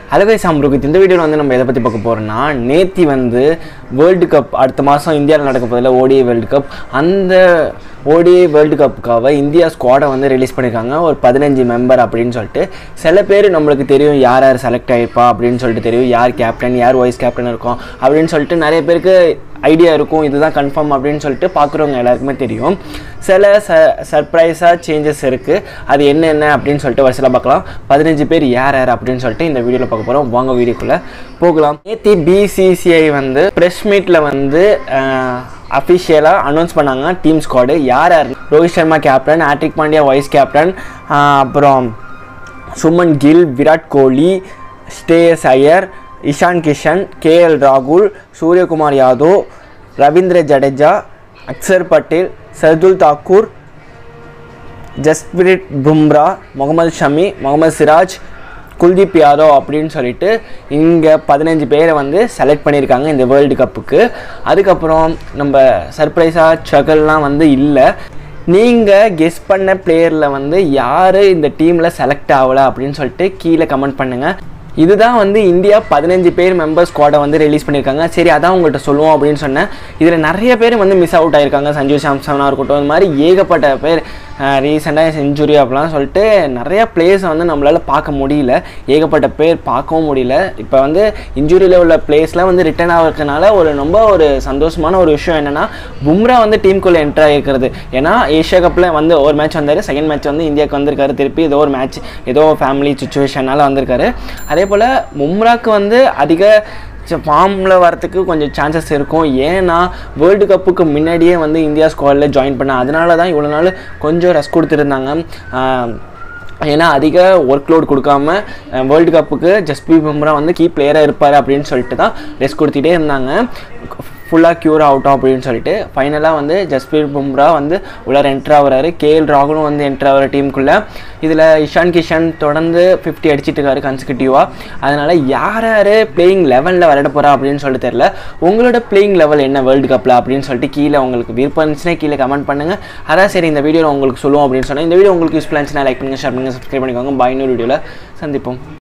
hello சாம்ருகித் இந்த வீடியோவில் வந்து நம்ம எதை பற்றி பார்க்க போகிறோம்னா நேத்தி வந்து வேர்ல்டு கப் அடுத்த மாதம் இந்தியாவில் நடக்க போதில் ஓடிஐ வேர்ல்டு கப் அந்த ஓடிஐ வேர்ல்டு கப்புக்காக இந்தியா ஸ்குவாடை வந்து ரிலீஸ் பண்ணியிருக்காங்க ஒரு பதினஞ்சு மெம்பர் அப்படின்னு சொல்லிட்டு சில பேர் நம்மளுக்கு தெரியும் யார் யார் செலக்ட் ஆகிருப்பா அப்படின்னு சொல்லிட்டு தெரியும் யார் கேப்டன் யார் வைஸ் கேப்டன் இருக்கும் அப்படின்னு சொல்லிட்டு நிறைய பேருக்கு ஐடியா இருக்கும் இதுதான் கன்ஃபார்ம் அப்படின்னு சொல்லிட்டு பார்க்குறவங்க எல்லாருக்குமே தெரியும் சில ச சர்ப்ரைஸாக சேஞ்சஸ் இருக்குது அது என்னென்ன அப்படின்னு சொல்லிட்டு வரிசையில் பார்க்கலாம் பதினஞ்சு பேர் யார் யார் அப்படின்னு சொல்லிட்டு இந்த வீடியோவில் பார்க்க போகிறோம் வாங்க வீடியோக்குள்ளே போகலாம் நேத்தி பிசிசிஐ வந்து ப்ரெஸ் மீட்டில் வந்து அஃபிஷியலாக அனௌன்ஸ் பண்ணாங்க டீம் ஸ்குவாடு யார் யார் ரோஹித் சர்மா கேப்டன் ஆட்ரிக் பாண்டியா வைஸ் கேப்டன் அப்புறம் சுமன் கில் விராட் கோலி ஸ்ரேயஸ் ஐயர் இஷான் கிஷன் கேஎல் ராகுல் சூரியகுமார் யாதவ் ரவீந்திர ஜடேஜா அக்சர் பட்டேல் சர்துல் தாக்கூர் ஜஸ்பிரிட் பும்ரா முகமது ஷமி முகமது சிராஜ் குல்தீப் யாதவ் அப்படின்னு சொல்லிட்டு இங்கே பதினஞ்சு பேரை வந்து செலக்ட் பண்ணியிருக்காங்க இந்த வேர்ல்டு கப்புக்கு அதுக்கப்புறம் நம்ம சர்ப்ரைஸாக ஸ்ட்ரகல்லாம் வந்து இல்லை நீங்கள் கெஸ் பண்ண பிளேயரில் வந்து யார் இந்த டீமில் செலக்ட் ஆகலை அப்படின்னு சொல்லிட்டு கீழே கமெண்ட் பண்ணுங்கள் இதுதான் வந்து இந்தியா பதினஞ்சு பேர் மெம்பர் ஸ்குவாடை வந்து ரிலீஸ் பண்ணியிருக்காங்க சரி அதான் உங்கள்கிட்ட சொல்லுவோம் அப்படின்னு சொன்னேன் இதில் நிறைய பேர் வந்து மிஸ் அவுட் ஆயிருக்காங்க சஞ்சு சாம்சனாக இருக்கட்டும் இந்த மாதிரி ஏகப்பட்ட பேர் ரீசெண்டாக செஞ்சுரி அப்படிலாம் சொல்லிட்டு நிறைய பிளேயர்ஸை வந்து நம்மளால் பார்க்க முடியல ஏகப்பட்ட பேர் பார்க்கவும் முடியல இப்போ வந்து இன்ஜுரியில் உள்ள பிளேயர்ஸ்லாம் வந்து ரிட்டர்ன் ஆகிறதுனால ஒரு ரொம்ப ஒரு சந்தோஷமான ஒரு விஷயம் என்னென்னா பும்ரா வந்து டீமுக்குள்ளே என்ட்ரு ஆகிருக்கிறது ஏன்னா ஏஷியா கப்பில் வந்து ஒரு மேட்ச் வந்தார் செகண்ட் மேட்ச் வந்து இந்தியாவுக்கு வந்திருக்காரு திருப்பி ஏதோ ஒரு மேட்ச் ஏதோ ஃபேமிலி சுச்சுவேஷனால் வந்திருக்காரு அதே போல் பும்ராக்கு வந்து அதிக ஃபார்மில் வரத்துக்கு கொஞ்சம் சான்சஸ் இருக்கும் ஏன்னா வேர்ல்டு கப்புக்கு முன்னாடியே வந்து இந்தியா ஸ்குவாடில் ஜாயின் பண்ண அதனால தான் இவ்வளோ நாள் கொஞ்சம் ரெஸ்ட் கொடுத்துருந்தாங்க ஏன்னா அதிக ஒர்க் லோட் கொடுக்காம வேர்ல்டு கப்புக்கு ஜஸ்பீத் பும்ரா வந்து கீ பிளேயராக இருப்பார் அப்படின்னு சொல்லிட்டு தான் ரெஸ்ட் கொடுத்துட்டே இருந்தாங்க ஃபுல்லாக க்யூர் ஆகட்டும் அப்படின்னு சொல்லிட்டு ஃபைனலாக வந்து ஜஸ்பீத் பும்ரா வந்து உள்ளார என்ட்ரு ஆகுறாரு கேஎல் ராகுலும் வந்து என்ட்ரு ஆகிற டீமுக்குள்ளே இதில் இஷான் கிஷன் தொடர்ந்து ஃபிஃப்டி அடிச்சிட்டு இருக்காரு கன்சிக்யூட்டிவாக அதனால் யார் யார் பிளேயிங் லெவலில் விளையாட போகிறா அப்படின்னு சொல்லிட்டு தெரில உங்களோட பிளேயிங் லெவல் என்ன வேர்ல்டு கப்பில் அப்படின்னு சொல்லிட்டு கீழே உங்களுக்கு விருப்பம் இருந்துச்சுன்னா கீழே கமெண்ட் பண்ணுங்கள் அதான் சரி இந்த வீடியோவில் உங்களுக்கு சொல்லுவோம் அப்படின்னு சொன்னால் இந்த வீடியோ உங்களுக்கு யூஸ்ஃபுல்லாக இருந்துச்சுன்னா லைக் பண்ணுங்கள் ஷேர் பண்ணுங்கள் சப்ஸ்கிரைப் பண்ணிக்கோங்க பாய் இன்னொரு வீடியோவில் சந்திப்போம்